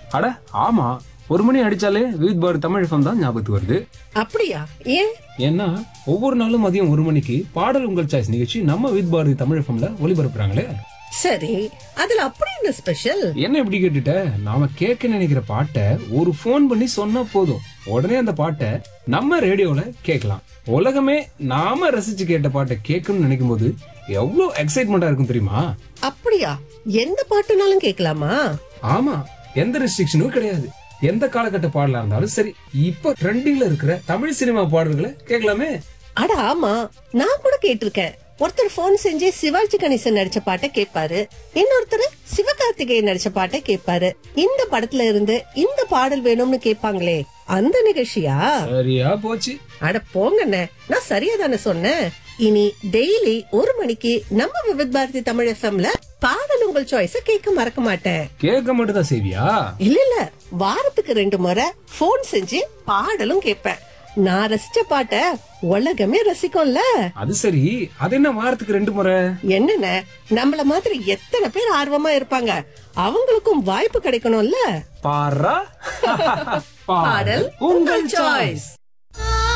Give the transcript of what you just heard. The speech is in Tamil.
அட ஆமா ஒரு மணி அடிச்சாலே வித் பார் தமிழ் FM தான் ஞாபகத்துக்கு வருது அப்படியா ஏன் ஏன்னா ஒவ்வொரு நாளும் மதியம் ஒரு மணிக்கு பாடல் உங்கள் சாய்ஸ் நிகழ்ச்சி நம்ம வித் பாரதி தமிழ் எஃப்எம்ல ஒளிபரப்புறாங்களே சரி அதுல அப்படி என்ன ஸ்பெஷல் என்ன இப்படி கேட்டுட்ட நாம கேட்க நினைக்கிற பாட்டை ஒரு ஃபோன் பண்ணி சொன்னா போதும் உடனே அந்த பாட்டை நம்ம ரேடியோல கேட்கலாம் உலகமே நாம ரசிச்சு கேட்ட பாட்டை கேட்கணும்னு நினைக்கும் போது எவ்வளவு எக்ஸைட்மெண்டா இருக்கும் தெரியுமா அப்படியா எந்த பாட்டுனாலும் கேட்கலாமா ஆமா எந்த ரெஸ்ட்ரிக்ஷனும் கிடையாது எந்த காலகட்ட பாடலா இருந்தாலும் சரி இப்ப ட்ரெண்டிங்ல இருக்கிற தமிழ் சினிமா பாடல்களை கேட்கலாமே அட ஆமா நான் கூட கேட்டிருக்கேன் ஒருத்தர் போன் செஞ்சு சிவாஜி கணேசன் நடிச்ச பாட்டை கேட்பாரு இன்னொருத்தர் சிவகார்த்திகேயன் நடிச்ச பாட்டை கேட்பாரு இந்த படத்துல இருந்து இந்த பாடல் வேணும்னு கேட்பாங்களே அந்த நிகழ்ச்சியா சரியா போச்சு அட போங்கண்ணே நான் சரியா தானே சொன்னேன் இனி டெய்லி ஒரு மணிக்கு நம்ம விவித் பாரதி தமிழ் எஃப்எம்ல பாடல் உங்கள் சாய்ஸ கேட்க மறக்க மாட்டேன் கேட்க மட்டும் தான் செய்வியா இல்ல இல்ல வாரத்துக்கு ரெண்டு முறை போன் செஞ்சு பாடலும் கேட்பேன் நான் ரசிச்ச பாட்ட உலகமே ரசிக்கும்ல அது சரி அது என்ன வாரத்துக்கு ரெண்டு முறை என்னென்ன நம்மள மாதிரி எத்தனை பேர் ஆர்வமா இருப்பாங்க அவங்களுக்கும் வாய்ப்பு கிடைக்கணும்ல பாரா பாடல் உங்கள் சாய்ஸ்